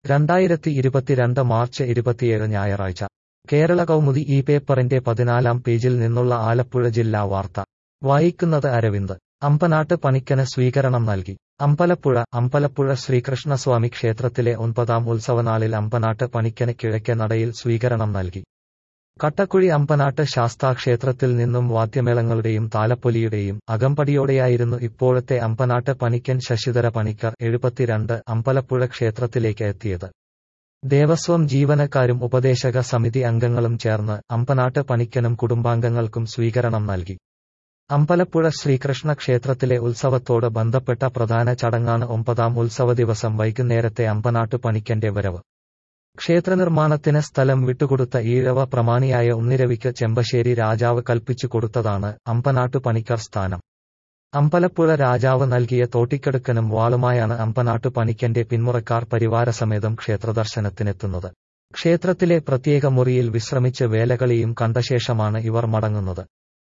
രണ്ടായിരത്തി ഇരുപത്തിരണ്ട് മാർച്ച് ഇരുപത്തിയേഴ് ഞായറാഴ്ച കേരള കൗമുദി ഈ പേപ്പറിന്റെ പതിനാലാം പേജിൽ നിന്നുള്ള ആലപ്പുഴ ജില്ലാ വാർത്ത വായിക്കുന്നത് അരവിന്ദ് അമ്പനാട്ട് പണിക്കന് സ്വീകരണം നൽകി അമ്പലപ്പുഴ അമ്പലപ്പുഴ ശ്രീകൃഷ്ണസ്വാമി ക്ഷേത്രത്തിലെ ഒൻപതാം ഉത്സവനാളിൽ അമ്പനാട്ട് പണിക്കന് കിഴക്കേ നടയിൽ സ്വീകരണം നൽകി കട്ടക്കുഴി അമ്പനാട്ട് ശാസ്താക്ഷേത്രത്തിൽ നിന്നും വാദ്യമേളങ്ങളുടെയും താലപ്പൊലിയുടെയും അകമ്പടിയോടെയായിരുന്നു ഇപ്പോഴത്തെ അമ്പനാട്ട് പണിക്കൻ ശശിധര പണിക്കർ എഴുപത്തിരണ്ട് അമ്പലപ്പുഴ ക്ഷേത്രത്തിലേക്ക് എത്തിയത് ദേവസ്വം ജീവനക്കാരും ഉപദേശക സമിതി അംഗങ്ങളും ചേർന്ന് അമ്പനാട്ട് പണിക്കനും കുടുംബാംഗങ്ങൾക്കും സ്വീകരണം നൽകി അമ്പലപ്പുഴ ശ്രീകൃഷ്ണ ക്ഷേത്രത്തിലെ ഉത്സവത്തോട് ബന്ധപ്പെട്ട പ്രധാന ചടങ്ങാണ് ഒമ്പതാം ഉത്സവ ദിവസം വൈകുന്നേരത്തെ അമ്പനാട്ട് പണിക്കന്റെ വരവ് ക്ഷേത്രനിർമ്മാണത്തിന് സ്ഥലം വിട്ടുകൊടുത്ത ഈഴവ പ്രമാണിയായ ഉണ്ണിരവിക്ക് ചെമ്പശ്ശേരി രാജാവ് കൽപ്പിച്ചു കൊടുത്തതാണ് അമ്പനാട്ടു പണിക്കർ സ്ഥാനം അമ്പലപ്പുഴ രാജാവ് നൽകിയ തോട്ടിക്കെടുക്കനും വാളുമായാണ് അമ്പനാട്ടു പണിക്കന്റെ പിന്മുറക്കാർ പരിവാരസമേതം ക്ഷേത്രദർശനത്തിനെത്തുന്നത് ക്ഷേത്രത്തിലെ പ്രത്യേക മുറിയിൽ വിശ്രമിച്ച് വേലകളിയും കണ്ട ശേഷമാണ് ഇവർ മടങ്ങുന്നത്